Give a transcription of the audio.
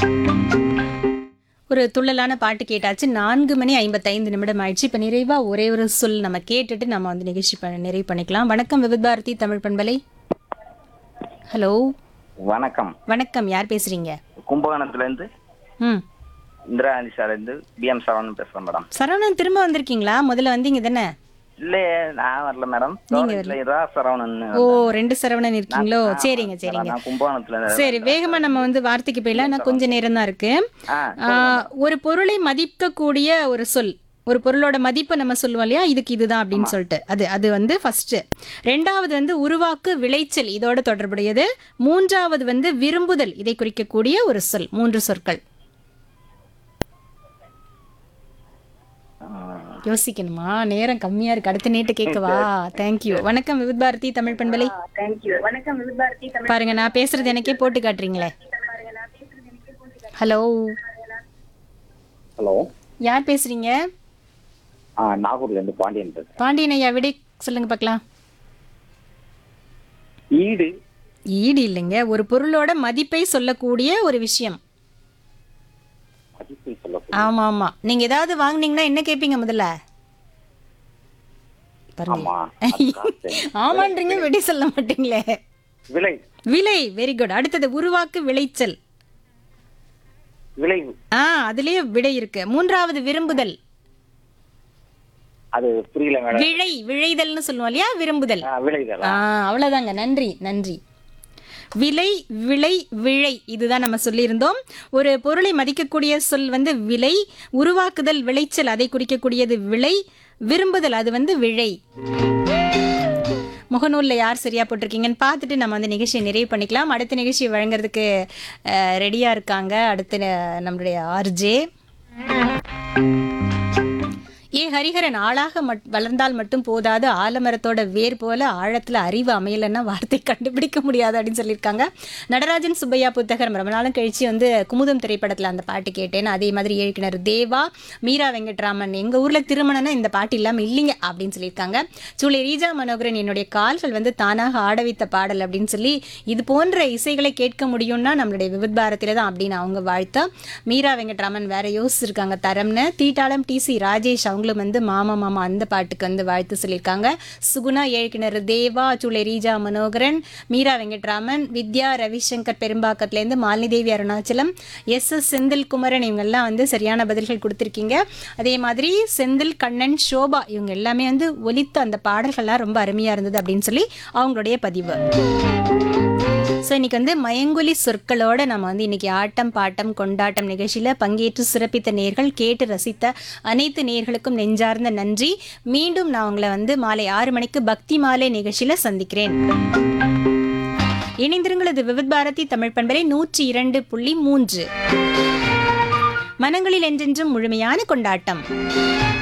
ஒரு துள்ளலான பாட்டு கேட்டாச்சு நான்கு மணி ஐம்பத்தைந்து நிமிடம் ஆயிடுச்சு இப்போ நிறைவா ஒரே ஒரு சொல் நம்ம கேட்டுட்டு நம்ம வந்து நிகழ்ச்சி ப- நிறைவு பண்ணிக்கலாம் வணக்கம் விவித் பாரதி தமிழ் பண்பலை ஹலோ வணக்கம் வணக்கம் யார் பேசுறீங்க கும்பகோணத்துல இருந்து ம் இந்திரா காந்தி சார் இருந்து பிஎம் சரவணன் பேசுறேன் மேடம் சரவணன் திரும்ப வந்திருக்கீங்களா முதல்ல வந்தீங்க தானே இல்லையே நான் வரல மேடம் தோரணையில இரா சரவணன் ஓ ரெண்டு சரவணன் இருக்கீங்களோ சரிங்க சரிங்க நான் கும்பகோணத்துல இருந்து சரி வேகமா நம்ம வந்து வார்த்தைக்கு போயிடலாம் நான் கொஞ்சம் நேரம் தான் இருக்கு ஆ ஆ, ஒரு பொருளை மதிக்கக்கூடிய ஒரு சொல் ஒரு பொருளோட மதிப்பை நம்ம சொல்லுவோம் இல்லையா இதுக்கு இதுதான் அப்படின்னு சொல்லிட்டு அது அது வந்து ஃபர்ஸ்ட் ரெண்டாவது வந்து உருவாக்கு விளைச்சல் இதோட தொடர்புடையது மூன்றாவது வந்து விரும்புதல் இதை குறிக்கக்கூடிய ஒரு சொல் மூன்று சொற்கள் யோசிக்கணுமா நேரம் கம்மியா இருக்கு அடுத்த நேட்டு கேட்கவா தேங்க்யூ வணக்கம் விவித் பாரதி தமிழ் பண்பலை பாருங்க நான் பேசுறது எனக்கே போட்டு காட்டுறீங்களே ஹலோ ஹலோ யார் பேசுறீங்க ஆ நாகூர்ல இருந்து பாண்டியன் பேசுறேன் பாண்டியன் ஐயா விடை சொல்லுங்க பார்க்கலாம் ஈடு ஈடு இல்லைங்க ஒரு பொருளோட மதிப்பை சொல்லக்கூடிய ஒரு விஷயம் மதிப்பு சொல்ல ஆமா ஆமா நீங்க ஏதாவது வாங்குனீங்கன்னா என்ன கேட்பீங்க முதல்ல பாருங்க ஆமா அது காசு. ஆமான்றீங்க விடை சொல்ல மாட்டீங்களே விலை விலை வெரி குட் அடுத்தது உருவாக்கு விளைச்சல் விளைவு ஆ அதுலயே விடை இருக்கு மூன்றாவது விரும்புதல் அது புரியல மேடம் விழை விழைதல்னு சொல்லுவோம் இல்லையா விரும்புதல் ஆ, விளைதல் ஆ அவ்வளவுதாங்க நன்றி நன்றி விலை விளை விழை இதுதான் நம்ம சொல்லியிருந்தோம் ஒரு பொருளை மதிக்கக்கூடிய சொல் வந்து விலை உருவாக்குதல் விளைச்சல் அதை குறிக்கக்கூடியது விலை விரும்புதல் அது வந்து விழை முகநூலில் யார் சரியா போட்டிருக்கீங்கன்னு பார்த்துட்டு நம்ம அந்த நிகழ்ச்சியை நிறைவு பண்ணிக்கலாம் அடுத்த நிகழ்ச்சியை வழங்குறதுக்கு ரெடியாக இருக்காங்க அடுத்து அஹ், நம்மளுடைய ஆர்ஜே ஏ ஹரிஹரன் ஆளாக மட் வளர்ந்தால் மட்டும் போதாது ஆலமரத்தோட வேர் போல ஆழத்துல அறிவு அமையலைன்னா வார்த்தை கண்டுபிடிக்க முடியாது அப்படின்னு சொல்லியிருக்காங்க நடராஜன் சுப்பையா புத்தகர் ரொம்ப நாளும் கழிச்சு வந்து குமுதம் திரைப்படத்துல அந்த பாட்டு கேட்டேன் அதே மாதிரி இயக்குனர் தேவா மீரா வெங்கட்ராமன் எங்க ஊர்ல திருமணம்னா இந்த பாட்டு இல்லாம இல்லைங்க அப்படின்னு சொல்லியிருக்காங்க சூளை ரீஜா மனோகரன் என்னுடைய கால்கள் வந்து தானாக ஆட வைத்த பாடல் அப்படின்னு சொல்லி இது போன்ற இசைகளை கேட்க முடியும்னா நம்மளுடைய விவித் பாரதியில தான் அப்படின்னு அவங்க வாழ்த்தா மீரா வெங்கட்ராமன் வேற யோசிச்சிருக்காங்க தரம்னு தீட்டாளம் டிசி ராஜேஷ் அவங்களும் வந்து மாமா மாமா அந்த பாட்டுக்கு வந்து வாழ்த்து சொல்லியிருக்காங்க சுகுணா ஏழ்கிணறு தேவா சூளை ரீஜா மனோகரன் மீரா வெங்கட்ராமன் வித்யா ரவிசங்கர் பெரும்பாக்கத்துலேருந்து மாலினி அருணாச்சலம் எஸ் எஸ் செந்தில் குமரன் இவங்கெல்லாம் வந்து சரியான பதில்கள் கொடுத்துருக்கீங்க அதே மாதிரி செந்தில் கண்ணன் சோபா இவங்க எல்லாமே வந்து ஒலித்த அந்த பாடல்கள்லாம் ரொம்ப அருமையாக இருந்தது அப்படின்னு சொல்லி அவங்களுடைய பதிவு ஸோ இன்னைக்கு வந்து மயங்கொலி சொற்களோட நம்ம வந்து இன்னைக்கு ஆட்டம் பாட்டம் கொண்டாட்டம் நிகழ்ச்சியில் பங்கேற்று சிறப்பித்த நேர்கள் கேட்டு ரசித்த அனைத்து நேர்களுக்கும் நெஞ்சார்ந்த நன்றி மீண்டும் நான் உங்களை வந்து மாலை ஆறு மணிக்கு பக்தி மாலை நிகழ்ச்சியில் சந்திக்கிறேன் இணைந்திருங்கள் இது விவித் பாரதி தமிழ் பண்பலை நூற்றி இரண்டு புள்ளி மூன்று மனங்களில் என்றென்றும் முழுமையான கொண்டாட்டம்